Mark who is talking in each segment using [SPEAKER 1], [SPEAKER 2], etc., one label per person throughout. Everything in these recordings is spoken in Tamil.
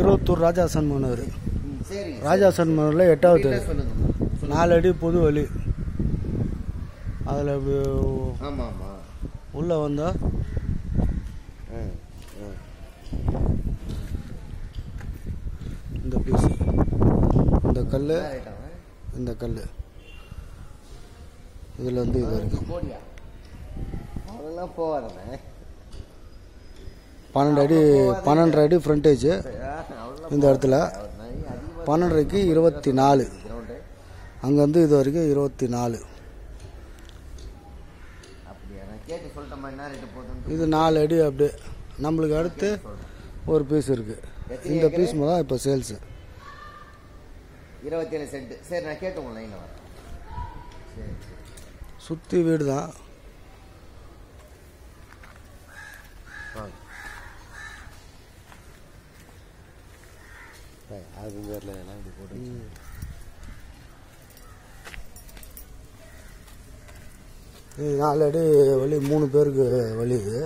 [SPEAKER 1] திருவத்தூர் ராஜாசன் மன்னர்
[SPEAKER 2] ம், சரிங்க
[SPEAKER 1] ராஜாசன் மன்னரில் எட்டாவது தெரு
[SPEAKER 2] டீட்டெயில்ஸ் சொல்லுங்க
[SPEAKER 1] நாலு அடி பொது வழி அதில்
[SPEAKER 2] ஆமா ஆமா
[SPEAKER 1] உள்ளே வந்தால்
[SPEAKER 2] ம், ம்.
[SPEAKER 1] இந்த பீஸ் இந்த கல்
[SPEAKER 2] என்ன rate அவன்?
[SPEAKER 1] இந்த கல் இதில் வந்து இது வரைக்கும்
[SPEAKER 2] கோடியா அதெல்லாம் போவாதண்ணே
[SPEAKER 1] பன்னெண்டு அடி பன்னெண்டரை அடி ஃப்ரண்டேஜ்
[SPEAKER 2] அவ்வளோ
[SPEAKER 1] இந்த இடத்துல
[SPEAKER 2] அதிகமாக
[SPEAKER 1] பன்னெண்டரைக்கு இருபத்தி நாலு
[SPEAKER 2] கிரவுண்டு
[SPEAKER 1] அங்கேருந்து இது வரைக்கும் இருபத்தி நாலு
[SPEAKER 2] அப்படியா நான் கேட்டு சொல்லிட்டேம்மா என்ன ரேட்டு போதுன்னு
[SPEAKER 1] இது நாலு அடி அப்படியே நம்மளுக்கு அடுத்து ஒரு பீஸ் இருக்குது இந்த பீஸ் தான் இப்போ சேல்ஸு
[SPEAKER 2] இருபத்தேழு சென்ட் சரி நான் கேட்டு உங்க லைனில் வரேன் சரி சரி
[SPEAKER 1] சுற்றி வீடு தான்
[SPEAKER 2] வாங்க அது பேரில் எல்லாம் இப்படி போட்டு
[SPEAKER 1] இது நாலு அடி வழி மூணு பேருக்கு வழி இது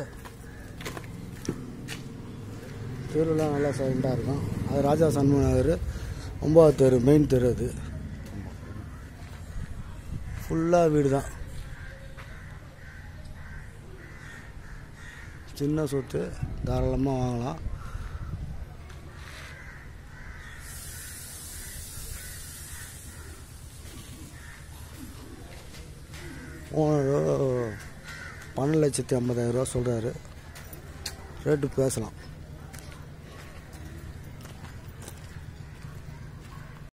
[SPEAKER 1] தெருலாம் நல்லா சைலண்டாக இருக்கும் அது ராஜா சண்முக நகர் ஒம்பதாவது தெரு மெயின் தெரு அது ஃபுல்லாக வீடு தான் சின்ன சொத்து தாராளமாக வாங்கலாம் ஓனர் பன்னெண்டு லட்சத்தி ஐம்பதாயிரம் ரூபா சொல்கிறாரு ரேட்டு பேசலாம்